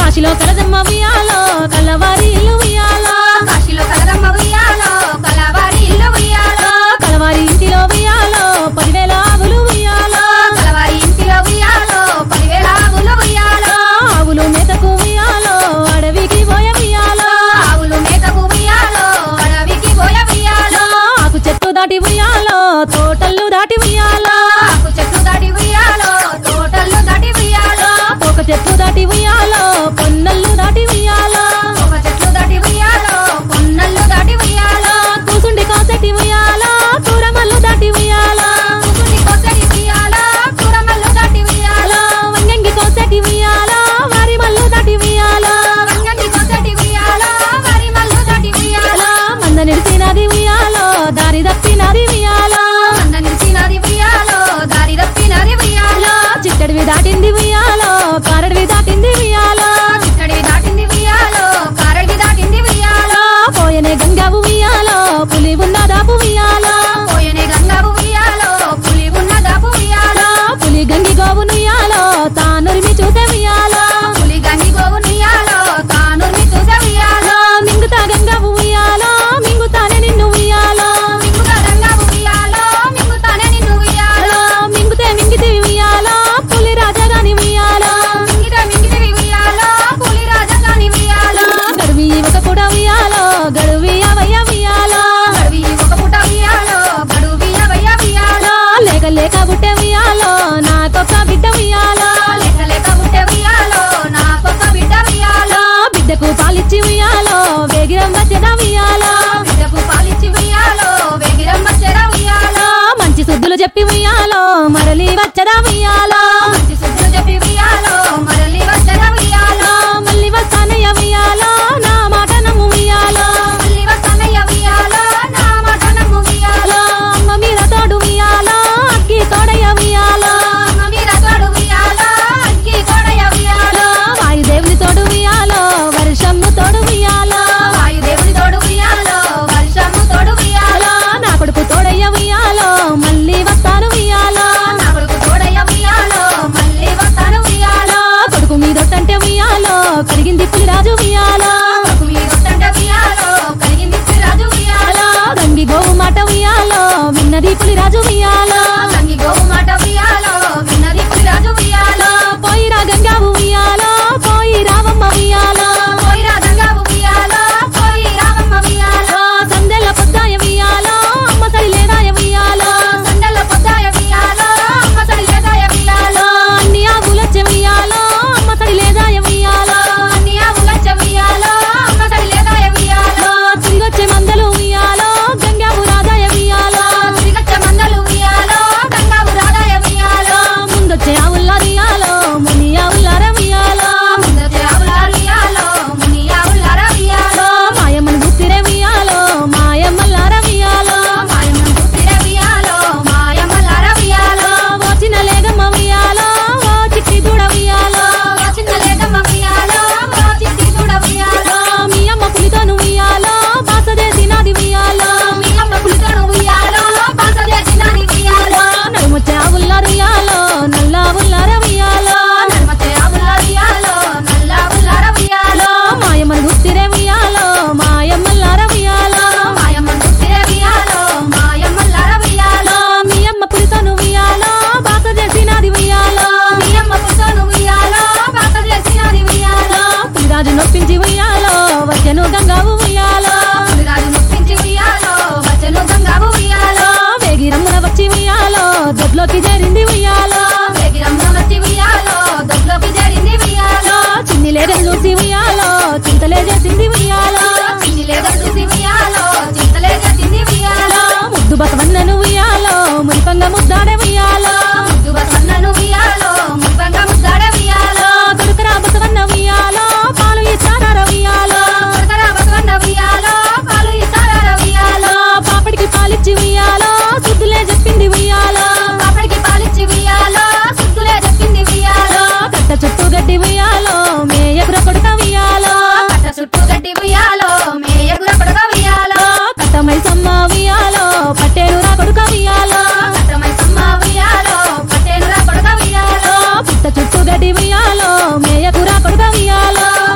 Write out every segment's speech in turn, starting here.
కాశీలో కలదమ్మ ఉయ్యాలో కలవారి ఇల్లు ఉయ్యాలో కాశీలో కలరమ్మ ఉయ్యాలో కలవారి ఇల్లు ఉయ్యాలో కలవారి ఇంటిలో ఉయ్యాలో పదివేల ఆవులు ఉయ్యాలో కలవారి ఇంటిలో ఉయ్యాలో పదివేల ఆవులు ఉయ్యాలో ఆవులు మేతకు ఉయ్యాలో అడవికి పోయ ఉయ్యాలో ఆవులు మేతకు ఉయ్యాలో అడవికి పోయ ఉయ్యాలో ఆకు చెట్టు దాటి ఉయ్యాలో తోటలు దాటి ఉయ్యాలో ఆకు చెట్టు దాటి ఉయ్యాలో తోటలు దాటి ఉయ్యాలో ఒక చెట్టు దాటి ఉయ్యాలో పొన్నల్లు దాటి ఉయ్యాలో ఒక చెట్లు దాటి ఉయ్యాలో కొన్నళ్ళు దాటి ఉయ్యాలో కూసుండి కాసటి ఉయ్యాలో కూరమల్లు దాటి ఉయ్యాలో కుసుని కొసడి ఉయ్యాలో కూరమల్లు దాటి ఉయ్యాలో వంగంగి కోసటి ఉయ్యాలో వారి మల్లు దాటి ఉయ్యాలో వంగంగి కొసడి ఉయ్యాలో వరి మల్లు దాటి ఉయ్యాలో మంద నిలిచినది ఉయ్యాలో దారి తప్పినది ఉయ్యాలో మంద నిలిచినది ఉయ్యాలో దారి తప్పినది ఉయ్యాలో చిట్టడివి దాటింది ఉయ్యాలో కారడివి దాటింది ఉయ్యాలో చిక్కడివి దాటింది ఉయ్యాలో కారడివి దాటింది ఉయ్యాలో పోయనే గంగావు ఉయ్యాలో పులి ఉన్న దాపు ఉయ్యాలో పోయనే గంగావు ఉయ్యాలో పులి ఉన్న దాపు ఉయ్యాలో పులి గంగి గోవును ఉయ్యాలో తానురిమి చూసే ఉయ్యాలో పులి గంగి గోవు ఉయ్యాలో తానుని చూసే ఉయ్యాలో మింగుతా గంగావు ఉయ్యాలో మింగుతానే నిన్ను ఉయ్యాలో మింగుగా గంగావు ఉయ్యాలో మింగుతానే నిన్ను ఉయ్యాలో మింగుతే మింగితే ఉయ్యాలో పులి రాజగాని ఉయ్యాలో మింగితే మింగితివి ఉయ్యాలో పులి రాజధాని ఉయ్యాలో గడువి ఒక కూడా ఉయ్యాలో గడువి అవయ్య ఉయ్యాలో గడువి ఒక పుట ఉయ్యాలో గడువి అవయ్య ఉయ్యాలో లేక లేక బుట్టె ఉయ్యాలో నాకొక బిడ్డ ఉయ్యాలో లెక్క లెక్క పుట్టే ఉయ్యాలో నాకొక బిడ్డ ఉయ్యాలో బిడ్డకు పాలిచ్చి ఉయ్యాలో వేగిరం వచ్చేద ఉయ్యాలో బిడ్డకు పాలిచ్చి ఉయ్యాలో వెగిరమ్మ చెర ఉయ్యాలో మంచి శుద్ధులు చెప్పి ఉయ్యాలో మరలి వచ్చదా ఉయ్యాలో మంచి శుద్ధులు చెప్పి ఉయ్యాలో మరలి వచ్చర ఉయ్యాలో మళ్ళీ వస్తానయ్య ఉయ్యాలో నా మాట నమ్ము ఉయ్యాలో మళ్ళీ వస్తానయ్య ఉయ్యాలో నా మాట నమ్ము ఉయ్యాలో అమ్మ మీద తోడు ఉయ్యాలో అక్కి తోడయ్య ఉయ్యాలో అమ్మ మీద తోడు ఉయ్యాలో అగ్గి గోడయ ఉయ్యాలో వాయుదేవుని తోడు ఉయ్యాలో వర్షము తోడు ఉయ్యాలో వాయుదేవుని తోడు ఉయ్యాలో వర్షము తోడు ఉయ్యాలో నా కొడుకు తోడయ్య ఉయ్యాలో మళ్ళీ వస్తాను ఉయ్యాలో నా కొడుకు తోడయ్య ఉయ్యాలో మళ్ళీ వస్తాను ఉయ్యాలో కొడుకు మీదొట్టంటే ఉయ్యాలో కరిగింది పులిరాజు ఉయ్యాలో కొడుకు మీదొట్టంటే ఉయ్యాలో కలిగింది రాజు ఉయ్యాలో గంగి గోవు మాట ఉయ్యాలో విన్నది పులిరాజు ఉయ్యాలో గంగి గోవు మాట ఉయ్యాలో విన్నది రాజు ఉయ్యాలో పోయిరా గంగావు ఉయ్యాలో పోయి రావమ్మ ఉయ్యాలో పోయిరా గంగావు ఉయ్యాలో పోయి రామమ్మ ఉయ్యాలో సందెల్ల పొద్దాయ ఉయ్యాలో అమ్మ సరి లేదాయ ఉయ్యాలో సందెల్ల పొద్దాయ ఉయ్యాలో అమ్మ సడి లేదాయ ఉయ్యాలో అన్ని ఆవులొచ్చే ఉయ్యాలో అమ్మ సరి లేదాయ ఉయ్యాలో అన్ని ఆవులచ్చ ఉయ్యాలో అమ్మ సడి లేదాయ ఉయ్యాలో తిరిగొచ్చే మందలు ఉయ్యాలో గంగావు రాదాయ ఉయ్యాలో తిరిగచ్చ మందలు ఉయ్యాలో గంగావు రాదాయ ఉయ్యాలో ముందొచ్చే ఆవుల్లా ఉయ్యాలో ముని ఆవుల్లార ఉయ్యాలో ముందొచ్చే ఆవులారు ఉయ్యాలో ముని ఆవులార ఉయ్యాలో మాయమ్మను గుర్తిరే ఉయ్యాలో మాయమ్మల్లార ఉయ్యాలో మాయమ్మను పుట్టిన ఉయ్యాలో మాయమ్మలార ఉయ్యాలో వచ్చిన లేగమ్మ ఉయ్యాలో ఓ చిట్టి దూడ ఉయ్యాలో చిన్న లేదమ్మ ఉయ్యాలో ఓ చిట్టి చూడ ఉయ్యాలో మీ అమ్మ పులితోను ఉయ్యాలో బాసదే తినాది ఉయ్యాలో మీ అమ్మ పులితోడు ఉయ్యాలో బాస చేసినది ఉయ్యాలో నడుమొచ్చే ఆవుల్లార ఉయ్యాలో నల్ల ఆవుల్లార ఉయ్యాలో నర్మచ్చే ఆవులారు ఉయ్యాలో నల్ల ఆవులార ఉయ్యాలో మాయమ్మను గుర్తిరే ఉయ్యాలో మాయమ్మల్లార ఉయ్యాలో మాయమ్మను పుట్టిన ఉయ్యాలో మాయమ్మలార ఉయ్యాలో మీ అమ్మ పులితోను ఉయ్యాలో బాస చేసినది ఉయ్యాలో మీ అమ్మ పులితోడు ఉయ్యాలో బాస చేసినది ఉయ్యాలో పులిరాజు నొప్పించి ఉయ్యాలో వచ్చెను గంగావు ఉయ్యాలో పులిరాజు నొప్పించి ఉయ్యాలో వచ్చను గంగావు ఉయ్యాలో వేగిరమ్మున వచ్చి ఉయ్యాలో దొడ్లోకి చేరింది ఉయ్యాలో వేగిరమ్మ వచ్చి ఉయ్యాలో దొడ్లోకి చేరింది ఉయ్యాలో చిన్ని లేదని చూసి ఉయ్యాలో చింతలే చేసింది ఉయ్యాలో చిన్ని లేదా చూసి ఉయ్యాలో చింతలే చేసింది ఉయ్యాలో ముద్దు బసవన్నను ఉయ్యాలో మురిపంగ ముద్దాడే ఉయ్యాలో ముద్దు బసన్నను ఉయ్యాలో ముప్పంగా ముద్దాడే ఉయ్యాలో కొడుకరా బసవన్న ఉయ్యాలో పాలు ఇస్తారా ఉయ్యాలో కొడకరా బసవన్న ఉయ్యాలో పాలు ఇస్తారా ఉయ్యాలో పాపడికి పాలిచ్చి ఉయ్యాలో సుద్దులే చెప్పింది ఉయ్యాలో పాపడికి పాలిచ్చి ఉయ్యాలో సుద్దులే చెప్పింది ఉయ్యాలో కట్ట చుట్టూ గడ్డి ఉయ్యాలో మేయకుర కొడుక ఉయ్యాలో కట్ట చుట్టూ గడ్డి ఉయ్యాలో మేయగుర కొడక ఉయ్యాలో కట్టమై సమ్మ ఉయ్యాలో పట్టేరు రా కొడుక ఉయ్యాలో కట్టమై సమ్మ ఉయ్యాలో పట్టేనురా కొడక ఉయ్యాలో పుట్ట చుట్టూ గడ్డి ఉయ్యాలో మేయకుర కొడుక ఉయ్యాలో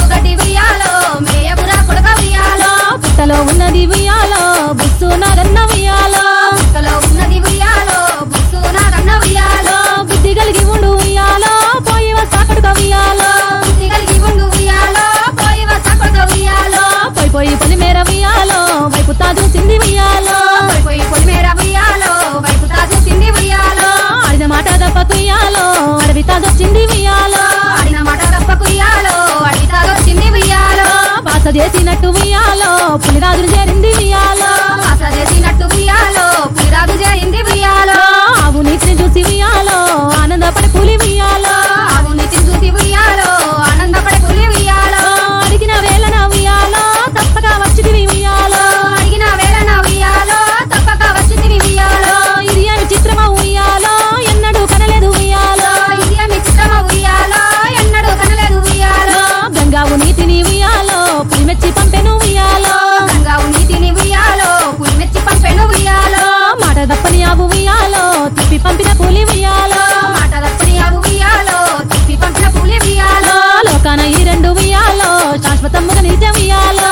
గడ్డి ఉయ్యాలో మేయపురా కొడక ఉయ్యాలో పుట్టలో ఉన్నది ఉయ్యాలో బుస్సు నాగన్న ఉయ్యాలో పుట్టలో ఉన్నది ఉయ్యాలో బుస్సు నాగన్న ఉయ్యాలో బుద్ధి కలిగి ఉండు ఉయ్యాలో పోయి వస్తా కొడుక ఉయ్యాలో బుద్ధి కలిగి ఉండు ఉయ్యాలో పోయి వస్తా కొడక ఉయ్యాలో పోయి పోయి పొలి మేర ఉయ్యాలో వైపు తాదు సింది ఉయ్యాలో పోయి పోయి పొలిమేర ఉయ్యాలో వైపు తాజు సింది ఉయ్యాలో ఆడిన మాట దప్పకు ఉయ్యాలో అడవి తాదొచ్చింది ఉయ్యాలో ఆడిన మాట తప్పకు ఉయ్యాలో అడిగి తాగొచ్చింది ఉయ్యాలో పాస చేసినట్టు ఉయ్యాలో పులిరాజులు చేరింది ఉయ్యాలో ఆశ చేసినట్టు ఉయ్యాలో పులిరాజు చేయింది ఉయ్యాలో ఆవు నీటిని చూసి ఉయ్యాలో ఆనందపడి పులి ఉయ్యాలో ఆవు నీతిని చూసి ఉయ్యాలో ఆనందపడే పులి ఉయ్యాలో అడిగిన వేళన ఉయ్యాలో తప్పక వచ్చింది ఉయ్యాలో అడిగిన వేళ నా ఉయ్యాలో తప్పక వచ్చింది ఉయ్యాలో ఇది అని చిత్రమా ఉయ్యాలో ఎన్నడూ కనలేదు ఉయ్యాలో ఇది మీ చిత్రమ ఉయ్యాలో ఎన్నడూ కనలేదు ఉయ్యాలో గంగావు నీతిని ఉయ్యాలో పులి మెచ్చి పంపెను ఉయ్యాలో గంగావు నీతిని ఉయ్యాలో పులి మెచ్చి పంపెను ఉయ్యాలో మాట తప్పని ఆవు ఉయ్యాలో తిప్పి పంపిన పులి ఉయ్యాలో మాట తప్పని ఆవు ఉయ్యాలో తిప్పి పంపిన పులి ఉయ్యాలో లోకాన ఈ రెండు ఉయ్యాలో శాశ్వతముగా నిలిచే ఉయ్యాలో